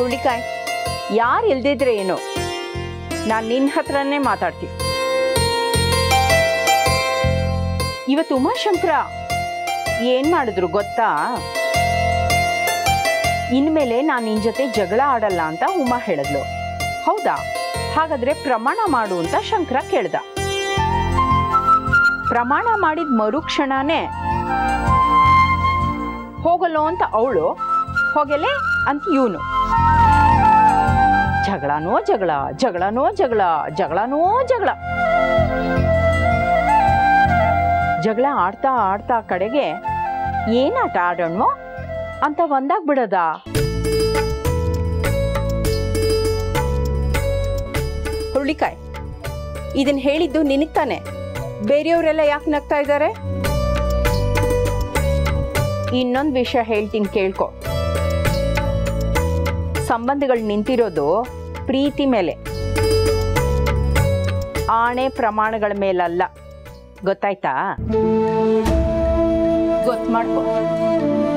ಹುಳಿಕಾಯ್ ಯಾರು ಇಲ್ದಿದ್ರೆ ಏನು ನಾನು ನಿನ್ನ ಹತ್ರನೇ ಮಾತಾಡ್ತೀನಿ ಇವತ್ತು ಉಮಾಶಂಕರ ಏನ್ ಮಾಡಿದ್ರು ಗೊತ್ತಾ ಇನ್ಮೇಲೆ ನಾನು ನಿನ್ ಜೊತೆ ಜಗಳ ಆಡಲ್ಲ ಅಂತ ಉಮಾ ಹೇಳಿದ್ಲು ಹೌದಾ ಹಾಗಾದ್ರೆ ಪ್ರಮಾಣ ಮಾಡು ಅಂತ ಶಂಕರ ಕೇಳ್ದ ಪ್ರಮಾಣ ಮಾಡಿದ ಮರುಕ್ಷಣನೇ ಹೋಗಲ್ಲೋ ಅಂತ ಅವಳು ಹೋಗಲೆ ಅಂತ ಇವನು ಜಗಳನೋ ಜಗಳ ಜಗಳನೋ ಜಗಳ ಜಗಳನೋ ಜಗಳ ಜಗಳ ಆಡ್ತಾ ಆಡ್ತಾ ಕಡೆಗೆ ಏನಾಟ ಆಡೋಣ ಅಂತ ಒಂದಾಗ್ಬಿಡದ ಹುರುಳಿಕಾಯ್ ಇದನ್ ಹೇಳಿದ್ದು ನಿನಗ್ ತಾನೆ ಬೇರೆಯವರೆಲ್ಲ ಯಾಕೆ ನಗ್ತಾ ಇದ್ದಾರೆ ಇನ್ನೊಂದು ವಿಷಯ ಹೇಳ್ತೀನಿ ಕೇಳ್ಕೊ ಸಂಬಂಧಗಳು ನಿಂತಿರೋದು ಪ್ರೀತಿ ಮೇಲೆ ಆಣೆ ಪ್ರಮಾಣಗಳ ಮೇಲಲ್ಲ ಗೊತ್ತಾಯ್ತಾ ಗೊತ್ತು ಮಾಡ್ಕೊ